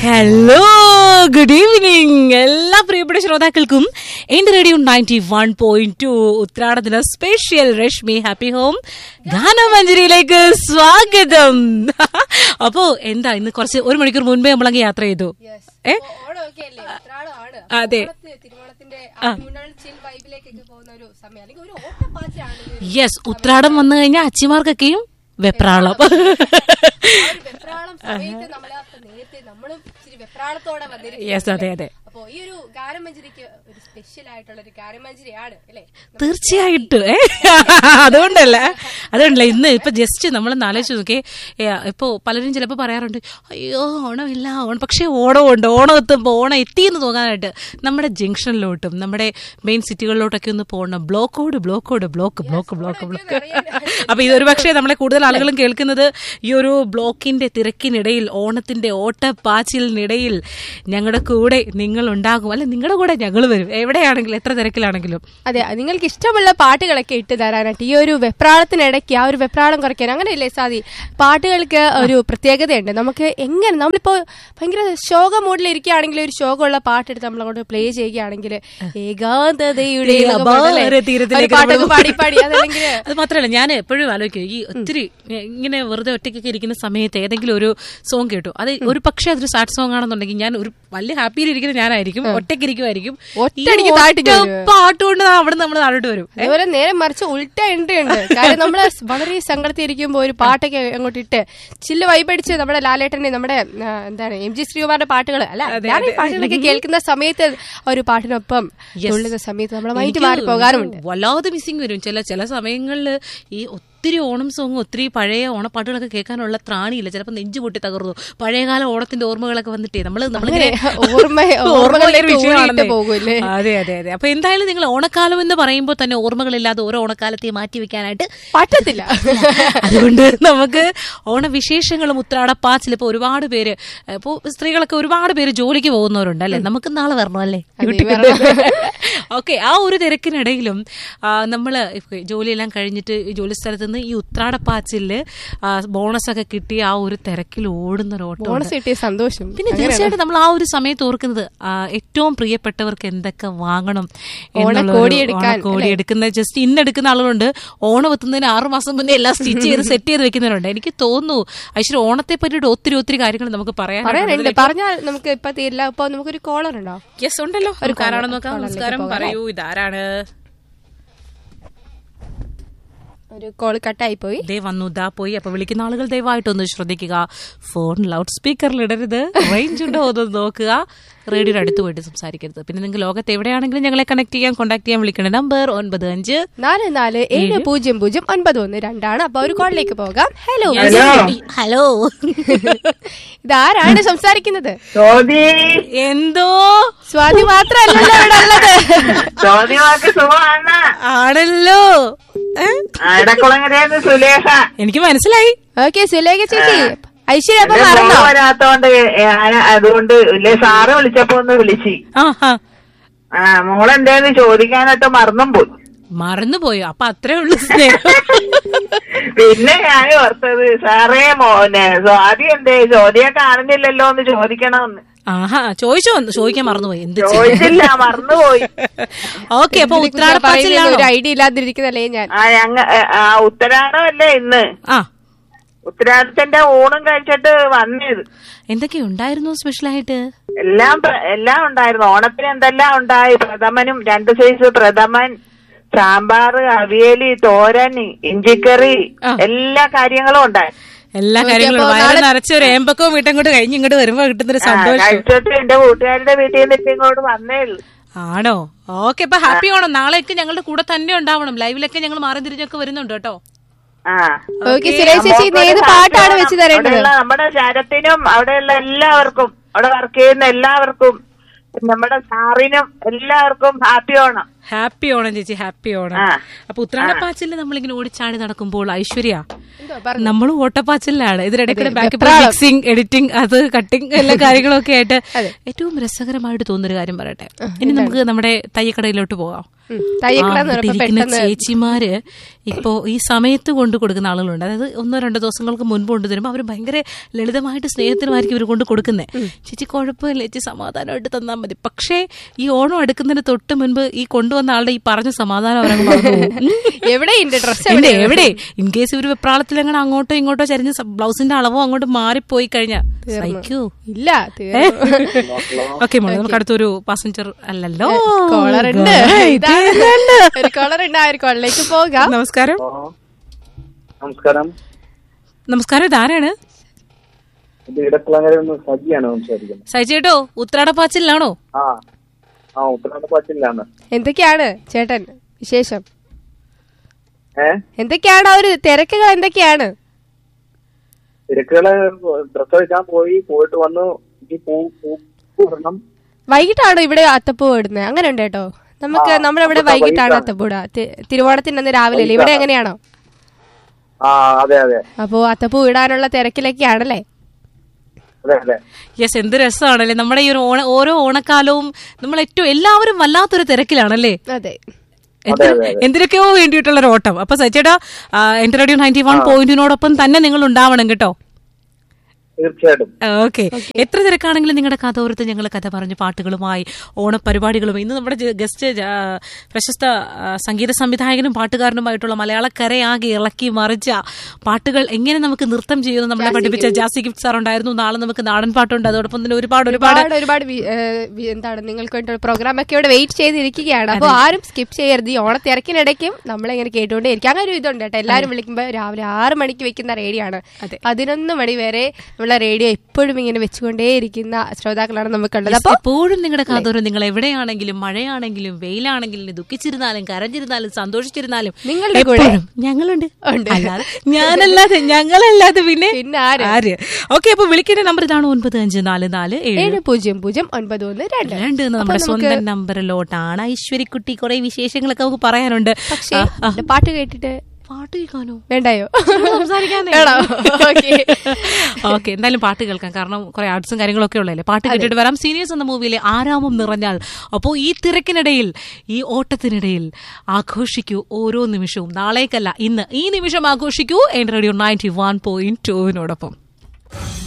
Hello good evening എല്ലാ പ്രിയപ്പെട്ട ശ്രോതാക്കൾക്കും എന്റെ radio ninety one point two ഉത്രാടദിന സ്പെഷ്യൽ രശ്മി ഹാപ്പി ഹോം ഗാനമഞ്ജരിയിലേക്ക് സ്വാഗതം അപ്പോ എന്താ ഇന്ന് കുറച്ച് ഒരു മണിക്കൂർ മുൻപേ നമ്മളങ്ങ് യാത്ര ചെയ്തു ഏ ഓണമൊക്കെ അല്ലേ ഉത്രാടമാണ് അതെ ഓണത്തിന് തിരുവോണത്തിന്റെ മുന്നാൾ ചിൽ വൈബിലേക്കൊക്കെ പോകുന്ന ഒരു സമയം അല്ലെങ്കിൽ ഒരു ഓട്ടപ്പാച്ചിലാണ് ഈ ഒരു- യെസ് ഉത്രാടം വന്നു കഴിഞ്ഞാൽ അച്ചിമാർക്കൊക്കെയും വെപ്രാളം ആ ഒരു വെപ്രാളം സമയത്ത് നമ്മളെ അപ്പൊ നേരത്തെ നമ്മളും ഇച്ചിരി വെപ്രാളത്തോടെ വന്നിരിക്കും യെസ് അതെ അതെ അപ്പൊ ഈ ഒരു ഗാനമഞ്ജരിക്ക് ഒരു സ്പെഷ്യൽ ആയിട്ടുള്ള ഒരു ഗാനമഞ്ജരിയാണ് അല്ലേ തീർച്ചയായിട്ടും ഏ അതുകൊണ്ടല്ല അതുകൊണ്ടല്ല ഇന്ന് ഇപ്പൊ ജസ്റ്റ് നമ്മൾ നാലോചിച്ച് നോക്കി ഇപ്പോ പലരും ചിലപ്പോൾ പറയാറുണ്ട് അയ്യോ ഓണമില്ല ഓണം പക്ഷേ ഓണമുണ്ട് ഓണം എത്തുമ്പോൾ ഓണം എത്തിയെന്ന് തോന്നാനായിട്ട് നമ്മുടെ ജംഗ്ഷനിലോട്ടും നമ്മുടെ മെയിൻ സിറ്റികളിലോട്ടൊക്കെ ഒന്ന് പോകണം ബ്ലോക്കോട് ബ്ലോക്കോട് ബ്ലോക്ക് ബ്ലോക്ക് ബ്ലോക്ക് ബ്ലോക്ക് അപ്പൊ ഇതൊരു പക്ഷേ നമ്മളെ കൂടുതൽ ആളുകളും കേൾക്കുന്നത് ഈ ഒരു ബ്ലോക്കിന്റെ തിരക്കിനിടയിൽ ഓണത്തിന്റെ ഓട്ടപ്പാച്ചിലിനിടയിൽ ഞങ്ങളുടെ കൂടെ നിങ്ങൾ ഉണ്ടാകും അല്ലെ നിങ്ങളുടെ കൂടെ ഞങ്ങൾ വരും എവിടെയാണെങ്കിലും എത്ര തിരക്കിലാണെങ്കിലും അതെ നിങ്ങൾക്ക് ഇഷ്ടമുള്ള പാട്ടുകളൊക്കെ ഇട്ട് തരാനായിട്ട് ഈ ഒരു വെപ്രാളത്തിനിടയ്ക്ക് ആ ഒരു വെപ്രാളം കുറയ്ക്കാൻ അങ്ങനെയല്ലേ സാധി പാട്ടുകൾക്ക് ഒരു പ്രത്യേകതയുണ്ട് നമുക്ക് എങ്ങനെ നമ്മളിപ്പോ ഭയങ്കര ശോക മൂഡിൽ ഇരിക്കുകയാണെങ്കിൽ ഒരു ശോകമുള്ള പാട്ടെടുത്ത് നമ്മളങ്ങോട്ട് പ്ലേ ചെയ്യുകയാണെങ്കിൽ ഏകാന്തതയുടെ എന്നൊക്കെ പാടല്ലേ? അപാര തീരത്തിലേക്ക് ഒരു പാട്ടൊക്കെ നമ്മള് പാടി പാടി അതല്ലെങ്കിൽ അത് മാത്രമല്ല ഞാൻ എപ്പോഴും ആലോചിക്കും ഈ ഒത്തിരി ഇങ്ങനെ വെറുതെ ഒറ്റയ്ക്കൊക്കെ ഇരിക്കുന്ന സമയത്ത് ഏതെങ്കിലും ഒരു സോങ് കേട്ടു അത് ഒരു പക്ഷേ അതൊരു സാഡ് സോങ് ആണെന്നുണ്ടെങ്കിൽ ഞാൻ ഒരു വലിയ ഹാപ്പിയിൽ ഇരിക്കുന്ന ഞാനായിരിക്കും ഒറ്റയ്ക്ക് ഇരിക്കുമായിരിക്കും ഒറ്റയടിക്ക് ഈ താഴ്ത്തി ഒറ്റ പാട്ട് കൊണ്ട് അവിടെ നമ്മൾ താഴോട്ട് വരും അതുപോലെ നേരെ മറിച്ച് ഉൾട്ട എൻട്രി ഉണ്ട് കാര്യം നമ്മള് വളരെ സങ്കടത്തിൽ ഇരിക്കുമ്പോൾ ഒരു പാട്ടൊക്കെ അങ്ങോട്ട് ഇട്ട് ചില്ല് വൈബടിച്ച് നമ്മുടെ ലാലേട്ടന്റെ നമ്മുടെ ആ, എന്താണ് എം ജി ശ്രീകുമാറിന്റെ പാട്ടുകൾ അല്ല ഞാൻ ഈ പാട്ടുകളൊക്കെ കേൾക്കുന്ന സമയത്ത് ആ ഒരു പാട്ടിനൊപ്പം തുള്ളുന്ന സമയത്ത് നമ്മുടെ മൈൻഡ് എനിക്ക് മാറി പോകാറുമുണ്ട് വല്ലാതെ മിസ്സിങ് വരും ചില ചില സമയങ്ങളിൽ ഈ ഒത്തിരി ഓണം സോങ് ഒത്തിരി പഴയ ഓണപ്പാട്ടുകളൊക്കെ കേൾക്കാനുള്ള ത്രാണിയില്ല ചിലപ്പോൾ നെഞ്ചു പൊട്ടി തകർന്നു പഴയകാല ഓണത്തിന്റെ ഓർമ്മകളൊക്കെ വന്നിട്ടേ നമ്മള് നമ്മളിങ്ങനെ ഓർമ്മ ഓർമ്മകളിലേക്ക് വിഷയമാണെന്നേ. ഊഴിയിട്ട് പോകുമല്ലേ അതെ അതെ അതെ അപ്പൊ എന്തായാലും നിങ്ങൾ ഓണക്കാലം എന്ന് പറയുമ്പോൾ തന്നെ ഓർമ്മകളില്ലാതെ ഓരോ ഓണക്കാലത്തെ മാറ്റി വെക്കാനായിട്ട് പറ്റത്തില്ല അതുകൊണ്ട് നമുക്ക് ഓണവിശേഷങ്ങളും ഉത്രാടപ്പാച്ചിൽ ഇപ്പൊ ഒരുപാട് പേര് ഇപ്പോ സ്ത്രീകളൊക്കെ ഒരുപാട് പേര് ജോലിക്ക് പോകുന്നവരുണ്ട് അല്ലെ നമുക്ക് നാളെ വരണം അല്ലേ ഓക്കെ ആ ഒരു തിരക്കിനിടയിലും ആ, നമ്മള് ഇപ്പൊ ജോലിയെല്ലാം കഴിഞ്ഞിട്ട് ഈ ജോലി സ്ഥലത്ത് നിന്ന് ഈ ഉത്രാടപ്പാച്ചില് ബോണസ് ഒക്കെ കിട്ടി ആ ഒരു തിരക്കിൽ ഓടുന്ന ഒരു ഓട്ടം ബോണസ് കിട്ടിയ സന്തോഷം പിന്നെ തീർച്ചയായിട്ടും നമ്മൾ ആ ഒരു സമയത്ത് ഓർക്കുന്നത് ആ, ഏറ്റവും പ്രിയപ്പെട്ടവർക്ക് എന്തൊക്കെ വാങ്ങണം ഓണക്കോടി എടുക്കാൻ, കോടി എടുക്കുന്ന ജസ്റ്റ് ഇന്നെടുക്കുന്ന ആളുകളുണ്ട് ഓണം എത്തുന്നതിന് ആറു മാസം മുന്നേ എല്ലാം സ്റ്റിച്ച് ചെയ്ത് സെറ്റ് ചെയ്ത് വെക്കുന്നവരുണ്ട് എനിക്ക് തോന്നുന്നു ഐശ്വര്യ ഓണത്തെ പറ്റിയിട്ട് ഒത്തിരി ഒത്തിരി കാര്യങ്ങൾ നമുക്ക് പറയാൻ പറയാനുണ്ട് പറഞ്ഞാൽ നമുക്ക് ഇപ്പൊ തീരില്ല ഇപ്പൊ നമുക്കൊരു കോളർ ഉണ്ടോ യെസ് ഉണ്ടല്ലോ ഒരു കാരാണെന്ന് നോക്കാം കോളറിലേക്ക് നമസ്കാരം പോകാം, പറയൂ ഇതാരാണ് ഒരു കോൾ കട്ടായി പോയി ദേ വന്നു ദാ പോയി അപ്പൊ വിളിക്കുന്ന ആളുകൾ ദയവായിട്ടൊന്ന് ശ്രദ്ധിക്കുക ഫോൺ ലൗഡ് സ്പീക്കറിൽ ഇടരുത് റേഞ്ച് ഉണ്ടോ എന്നൊന്ന് നോക്കുക റേഡിയോയുടെ അടുത്ത് പോയിട്ട് സംസാരിക്കരുത് പിന്നെ നിങ്ങൾ ലോകത്ത് എവിടെയാണെങ്കിലും ഞങ്ങളെ കണക്ട് ചെയ്യാൻ കോൺടാക്ട് ചെയ്യാൻ വിളിക്കേണ്ട നമ്പർ ഒൻപത് അഞ്ച് നാല് നാല് ഏഴ് പൂജ്യം പൂജ്യം ഒൻപത് ഒന്ന് രണ്ടാണ് അപ്പൊ ഒരു കോളിലേക്ക് പോകാം ഹലോ ഹലോ ഇതാരാണ് സംസാരിക്കുന്നത് ചോദ്യ എന്തോ സ്വാതി മാത്രല്ലല്ലോ ഇവിടെ ഉള്ളത് ചോദ്യമാക്ക് സുഖമാണ് ആണല്ലോ ഏ? അടക്കുളങ്ങരേന്ന് സുലേഖ എനിക്ക് മനസ്സിലായി ഓക്കെ സുലേഖ ചേച്ചി ഐശ്വര്യ അപ്പൊ എന്റെ മറന്നോ മോള് വരാത്തോണ്ട് ഞാൻ അതുകൊണ്ട് ഇല്ലേ സാറ് വിളിച്ചപ്പോ ഒന്ന് വിളിച്ച് ആ ആ ആ മോളെന്തേന്ന് ചോദിക്കാനായിട്ട് മറന്നും പോയി മറന്നുപോയോ അപ്പൊ അത്രേ ഉള്ളൂ സ്നേഹം പിന്നെ ഞാൻ ഓർത്തത് സാറേ മോനെ സ്വാതി എന്തേ ചോദ്യം കാണുന്നില്ലല്ലോ എന്ന് ചോദിക്കണമെന്ന് ആഹാ ചോദിച്ചോ ചോദിക്കാൻ മറന്നുപോയി എന്ത് ചെയ്യും? ചോദിച്ചില്ല മറന്നുപോയി ഓക്കെ അപ്പൊ പറയുന്നത് ഉത്രാടപ്പാച്ചിലാണോ ഒരു ഐഡിയ ഇല്ലാതിരിക്കുന്നല്ലേ ഞാൻ ആ ഞങ്ങ ആ ഉത്തരാടമല്ലേ ഇന്ന് ആ ഉത്തരാടത്തിന്റെ ഊണും കഴിച്ചിട്ട് വന്നത് എന്തൊക്കെ ഉണ്ടായിരുന്നു സ്പെഷ്യലായിട്ട് എല്ലാം പ്ര- എല്ലാം ഉണ്ടായിരുന്നു ഓണത്തിന് എന്തെല്ലാം ഉണ്ടായി പ്രഥമനും രണ്ട് സൈസ് പ്രഥമൻ സാമ്പാറ് അവിയല് തോരൻ ഇഞ്ചിക്കറി ആ. എല്ലാ കാര്യങ്ങളും ഉണ്ടായി എല്ലാ കാര്യങ്ങളും അപ്പൊ വയറ് നാളെ- നിറച്ച ഒരു ഏമ്പക്കവും വീട്ടങ്ങോട്ട് കഴിഞ്ഞ് ഇങ്ങോട്ട് വരുമ്പോ കിട്ടുന്നൊരു ആ, സന്തോഷം കഴിച്ചിട്ട് എന്റെ കൂട്ടുകാരുടെ വീട്ടിൽ നിന്നിട്ട് ഇങ്ങോട്ട് വന്നേ ഉള്ളൂ ആണോ ഓക്കെ അപ്പൊ ഹാപ്പി ആണോ നാളെയൊക്കെ ഞങ്ങളുടെ കൂടെ തന്നെ ഉണ്ടാവണം ലൈവിലൊക്കെ ഞങ്ങൾ മാറി തിരിഞ്ഞൊക്കെ വരുന്നുണ്ട് കേട്ടോ ആ ഓക്കെ സുലേഖ ചേച്ചി ഇന്ന് ഏത് പാട്ടാണ് വെച്ച് തരേണ്ടത് അവിടെയുള്ള നമ്മുടെ ശരത്തിനും അവിടെയുള്ള എല്ലാവർക്കും അവിടെ വർക്ക് ചെയ്യുന്ന എല്ലാവർക്കും നമ്മുടെ സാറിനും എല്ലാവർക്കും ഹാപ്പി ഓണം ഹാപ്പി ഓണം ചേച്ചി ഹാപ്പി ഓണം ആ. അപ്പൊ ഉത്രാടപ്പാച്ചില് നമ്മളിങ്ങനെ ഓടിച്ചാടി നടക്കുമ്പോൾ ഐശ്വര്യ എന്തോ പറഞ്ഞു നമ്മളും ഓട്ടപ്പാച്ചിലാണ് ഇതിനിടയ്ക്ക് അതെ, ബാക്ക് വെപ്രാളം. മിക്സിംഗ് എഡിറ്റിംഗ് അത് കട്ടിങ് എല്ലാ കാര്യങ്ങളൊക്കെ ആയിട്ട് അതെ. ഏറ്റവും രസകരമായിട്ട് തോന്നുന്നൊരു കാര്യം പറയട്ടെ ഇനി നമുക്ക് നമ്മുടെ തയ്യക്കടയിലോട്ട് പോകാം ഉം. തയ്യക്കട എന്ന് ആ, പറഞ്ഞപ്പോ ഇരിക്കുന്ന പെട്ടെന്ന് ചേച്ചിമാര് ഇപ്പോ ഈ സമയത്ത് കൊണ്ട് കൊടുക്കുന്ന ആളുകളുണ്ട് അതായത് ഒന്നോ രണ്ടോ ദിവസങ്ങൾക്ക് മുൻപ് കൊണ്ട് തരുമ്പോൾ അവർ ഭയങ്കര ലളിതമായിട്ട് സ്നേഹത്തിനുമായിരിക്കും ഇവർ കൊണ്ട് കൊടുക്കുന്നത് ചേച്ചി കുഴപ്പമില്ല ചേച്ചി സമാധാനമായിട്ട് തന്നാൽ മതി പക്ഷേ ഈ ഓണം എടുക്കുന്നതിന് തൊട്ട് മുൻപ് ഈ കൊണ്ടുവന്ന ആളുടെ ഈ പറഞ്ഞ സമാധാനം അവരങ്ങ് മറന്നു പോകും. ഉം. എവിടെയുണ്ട് ഡ്രസ് എവിടെ എവിടെ ഇൻ കേസ് ഇവര് വെപ്രാളത്തിൽ അങ്ങനെ അങ്ങോട്ടോ ഇങ്ങോട്ടോ ചരിഞ്ഞ് സ- ബ്ലൗസിന്റെ അളവോ അങ്ങോട്ട് മാറിപ്പോയി കഴിഞ്ഞാൽ സഹിക്കൂ ഇല്ല തീർന്നു. ഓക്കെ മോളെ നമുക്ക് അടുത്തൊരു പാസഞ്ചർ അല്ലല്ലോ കോളർ ഉണ്ട് Good. ഇതാണ്. ഒരു കോളർ ഉണ്ട് ആ ഒരു കോളിലേക്ക് പോകാം നമസ്കാരം നമസ്കാരം നമസ്കാരം ഇതാരാണ് ഇത് ഇടക്കുളങ്ങര നിന്ന് സജിയാണ് സംസാരിക്കുന്നത് സഹിച്ചേട്ടോ ഉത്രാടപ്പാച്ചിലാണോ ആ ആ ഉത്തരാണ്ട് പാച്ചില്ലാണ് എന്തൊക്കെയാണ് ചേട്ടൻ വിശേഷം ഏ എന്തൊക്കെയാണ് ആ ഒരു തിരക്കുകൾ എന്തൊക്കെയാണ് തിരക്കുകള് ഡ്രസ് എടുക്കാൻ പോയി പോയിട്ട് വന്നു ഈ പൂ പൂ പൂ ഇടണം വൈകിട്ടാണോ ഇവിടെ അത്തപ്പൂ ഇടുന്നത് അങ്ങനെ ഉണ്ട് കേട്ടോ നമുക്ക് ആ, നമ്മളിവിടെ നമുക്ക് വൈകിട്ടാണ് വൈകിട്ടാണ്. അത്തപ്പൂ ഇടുക തി- തിരുവോണത്തിന്റെ അന്ന് രാവിലെ അല്ലേ ഇവിടെ എങ്ങനെയാണോ ആ അതെ അതെ അപ്പോ അത്തപ്പൂ ഇടാനുള്ള തിരക്കിലൊക്കെ ആണല്ലേ അതെ അതെ യെസ് എന്ത് രസമാണല്ലേ നമ്മുടെ ഈ ഒരു ഓണ ഓരോ ഓണക്കാലവും നമ്മൾ ഏറ്റവും എല്ലാവരും വല്ലാത്തൊരു തിരക്കിലാണല്ലേ അതെ എത്ര- അതെ, അതെ. എന്തിനൊക്കെയോ വേണ്ടിയിട്ടുള്ള ഒരു ഓട്ടം അപ്പൊ സച്ചേട്ടാ എന്റെ റേഡിയോ നയൻറ്റി വൺ പോയിന്റിനോടൊപ്പം തന്നെ നിങ്ങൾ ഉണ്ടാവണം കേട്ടോ തീർച്ചയായിട്ടും ഓക്കെ എത്ര തിരക്കാണെങ്കിലും നിങ്ങളുടെ കഥ ഓർത്ത് ഞങ്ങൾ കഥ പറഞ്ഞു പാട്ടുകളുമായി ഓണപരിപാടികളും ഇന്ന് നമ്മുടെ ജ- ഗസ്റ്റ് ജ- പ്രശസ്ത ആ, സംഗീത സംവിധായകനും പാട്ടുകാരനുമായിട്ടുള്ള മലയാളക്കരയാകെ ഇളക്കി മറിച്ച പാട്ടുകൾ എങ്ങനെ നമുക്ക് നൃത്തം ചെയ്യുമെന്ന് നമ്മളെ പഠിപ്പിച്ച ജാസി ഗിഫ്റ്റ് സാർ ഉണ്ടായിരുന്നു നാളെ നമുക്ക് നാടൻ പാട്ടുണ്ട് അതോടൊപ്പം തന്നെ ഒരുപാട് ഒരുപാട് ഒരുപാട് ഒരുപാട് വി- ഏ, വി- എന്താണ് നിങ്ങൾക്ക് വേണ്ടി പ്രോഗ്രാം ഒക്കെ ഇവിടെ വെയിറ്റ് ചെയ്തിരിക്കുകയാണ് അപ്പോൾ ആരും സ്കിപ്പ് ചെയ്യരുത് ഈ ഓണത്തിരക്കിനിടയ്ക്കും നമ്മളെങ്ങനെ കേട്ടുകൊണ്ടേ ഇരിക്കും അങ്ങനെ ഒരു ഇതുണ്ട് കേട്ടോ എല്ലാവരും വിളിക്കുമ്പോൾ രാവിലെ ആറ് മണിക്ക് വെക്കുന്ന റേഡിയോ ആണ് അതെ. പതിനൊന്ന് മണി വരെ നമ്മളെ റേഡിയോ എപ്പോഴും ഇങ്ങനെ വെച്ചുകൊണ്ടേയിരിക്കുന്ന ശ്രോതാക്കളാണ് നമുക്കുള്ളത് അപ്പോൾ എപ്പോഴും നിങ്ങളുടെ കാതോരം നിങ്ങൾ എവിടെയാണെങ്കിലും മഴയാണെങ്കിലും വെയിലാണെങ്കിലും ദുഃഖിച്ചിരുന്നാലും കരഞ്ഞിരുന്നാലും സന്തോഷിച്ചിരുന്നാലും നിങ്ങളുടെ കൂടെ എപ്പോഴും ഞങ്ങളുണ്ട് ഉണ്ട്. അല്ലാതെ ഞാനല്ലാതെ ഞങ്ങളല്ലാതെ പിന്നെ പിന്നെ ആര്? ആര് ഓക്കെ അപ്പൊ വിളിക്കേണ്ട നമ്പർ ഇതാണ് ഒൻപത് അഞ്ച് നാല് നാല് ഏഴ് ഏഴ് പൂജ്യം പൂജ്യം ഒൻപത് ഒന്ന് രണ്ട് രണ്ട് എന്ന് നമ്മുടെ അപ്പൊ നമുക്ക് സ്വന്തം നമ്പറിലോട്ടാണ് ഐശ്വര്യക്കുട്ടി കുറെ വിശേഷങ്ങളൊക്കെ നമുക്ക് പറയാനുണ്ട് പക്ഷേ ആ, ആ. എന്റെ പാട്ട് കേട്ടിട്ട് പാട്ട് കേൾക്കാനോ വേണ്ടായോ സംസാരിക്കാനേ വേണോ? Okay. ഓക്കെ എന്തായാലും പാട്ട് കേൾക്കാം കാരണം കുറെ ആർട്സും കാര്യങ്ങളൊക്കെ ഉള്ളല്ലേ പാട്ട് കേട്ടിട്ട് വരാം സീനിയേഴ്സ് എന്ന മൂവിയിലെ ആരാമം നിറഞ്ഞാൽ അപ്പോൾ ഈ തിരക്കിനിടയിൽ ഈ ഓട്ടത്തിനിടയിൽ ആഘോഷിക്കൂ ഓരോ നിമിഷവും നാളേക്കല്ല ഇന്ന് ഈ നിമിഷം ആഘോഷിക്കൂ എൻ റേഡിയോ നയൻറ്റി വൺ പോയിന്റ് ടുവിനോടൊപ്പം